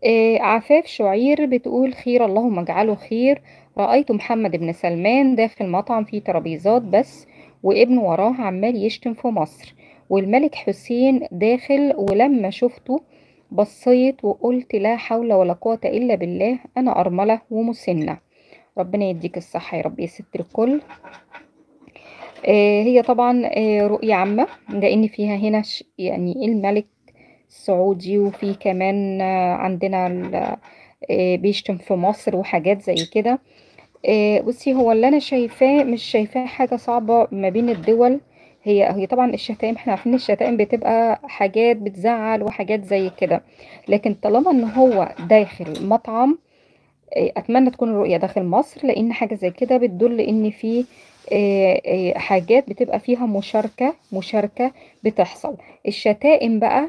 آه، عفاف شعير بتقول خير اللهم اجعله خير رأيت محمد بن سلمان داخل مطعم فيه ترابيزات بس وابنه وراه عمال يشتم في مصر والملك حسين داخل ولما شفته بصيت وقلت لا حول ولا قوة إلا بالله أنا أرملة ومسنة ربنا يديك الصحة يا رب يا ست الكل آه، هي طبعا آه، رؤية عامة لأن فيها هنا ش- يعني الملك السعودي وفي كمان آه، عندنا ال- آه، بيشتم في مصر وحاجات زي كده آه، بصي هو اللي أنا شايفاه مش شايفاه حاجة صعبة ما بين الدول هي هي طبعا الشتائم احنا عارفين الشتائم بتبقى حاجات بتزعل وحاجات زي كده لكن طالما ان هو داخل مطعم آه، اتمنى تكون الرؤية داخل مصر لان حاجة زي كده بتدل ان في آه، آه، حاجات بتبقى فيها مشاركة مشاركة بتحصل الشتائم بقى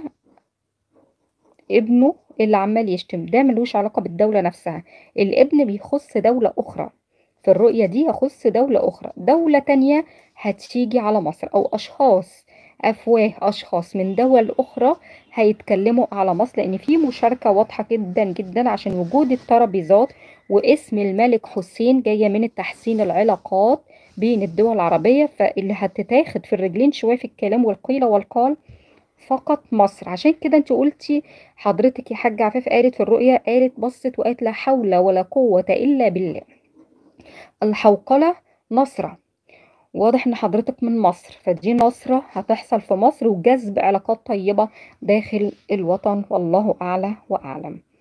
ابنه اللي عمال يشتم ده ملوش علاقة بالدولة نفسها الابن بيخص دولة أخرى في الرؤية دي يخص دولة أخرى دولة تانية هتيجي على مصر أو أشخاص أفواه أشخاص من دول أخرى هيتكلموا على مصر لأن في مشاركة واضحة جدا جدا عشان وجود الترابيزات واسم الملك حسين جاية من التحسين العلاقات بين الدول العربية فاللي هتتاخد في الرجلين شوية في الكلام والقيل والقال فقط مصر عشان كده انت قلتي حضرتك يا حاجة عفاف قالت في الرؤيا قالت بصت وقالت لا حول ولا قوة إلا بالله الحوقلة نصرة واضح ان حضرتك من مصر فدي نصرة هتحصل في مصر وجذب علاقات طيبة داخل الوطن والله أعلى وأعلم